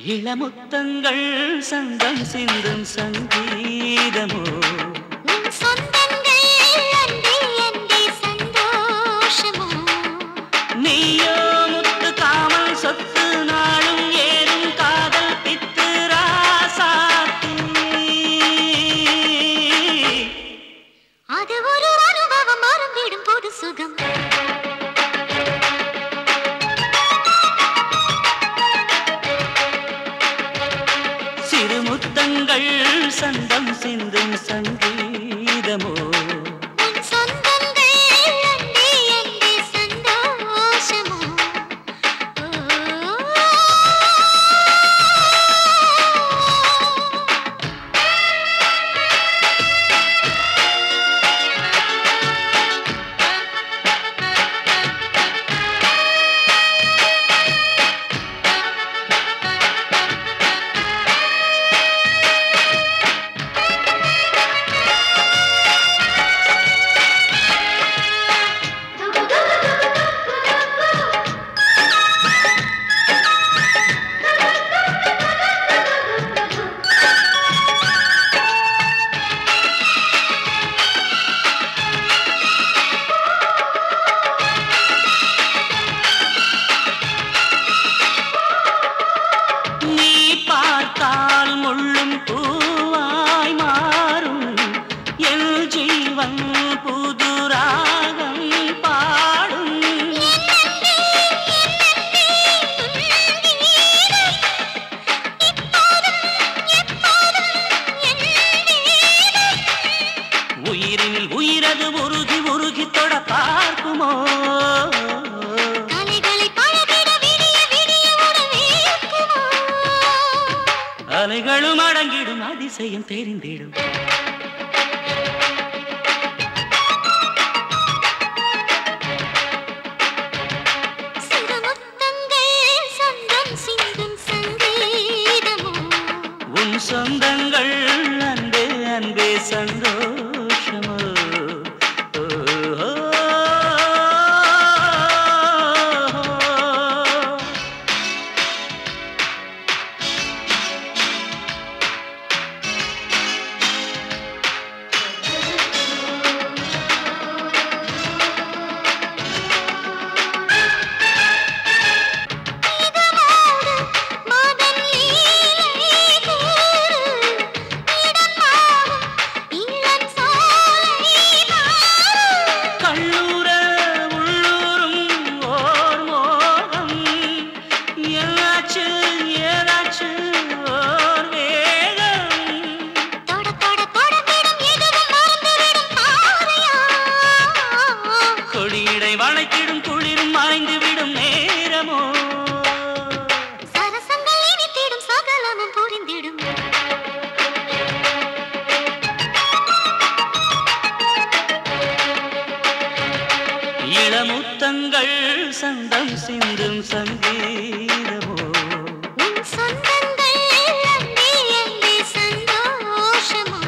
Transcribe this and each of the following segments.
இளமுத்தங்கள் சங்கம் சிந்தும் சங்கீதமோ உன் சொந்தங்கள் அன்பே அன்பே சந்தோஷமோ நீயோ முத்து காமல் சொத்து நாளும் ஏறும் காதல் பித்து ராசாத்தி அது ஒரு அனுபவம் மறந்திடும் போது சுகம் சிறுமுத்தங்கள் சந்தம் சிந்தும் சங்கீதமோ உன் சொந்தங்கள் அன்பே அன்பே சந்தோஷமோ நீ பார்த்தால் முள்ளும் பூவாய் மாறும் என் ஜீவன் புது ராகம் பாடும் உயிரினில் உயிரது உருகி உருகி தொட பார்க்குமோ கலைகளை பழகிட விடிய விடிய உடவேற்குமோ அலைகளும் அடங்கிடும் அதிசயம் தெரிந்திடும் சிறுமுத்தங்கள் சொந்தம் சிந்தும் சங்கீதமோ உன் சொந்தங்கள் அன்பே அன்பே சந்தோஷமோ ஓஹோ. இதனோடு மதன் லீலை கூறு இடம் மாறும் இளம் சோலை மாறும் கள்ளூர உள்ளூரும் ஓர் மோகம் ஏதாச்சு ஏதாச்சு ஓர் வேகம் தொட தொட தொடங்கிடும் எதுவும் மறந்துவிடும் பாறையா கொடியடை வளைக்கிடும் குளிரும் மறைந்துவிடும் நேரமோ சரசங்கள் இனித்திடும் சகலமும் புரிந்திடும் இளமுத்தங்கள் சந்தம் சிந்தும் சங்கீதமோ உன் சொந்தங்கள் அன்பே அன்பே சந்தோஷமோ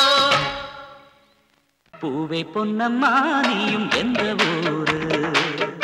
பூவே பொன்னம்மா நீயும் எந்த ஊரு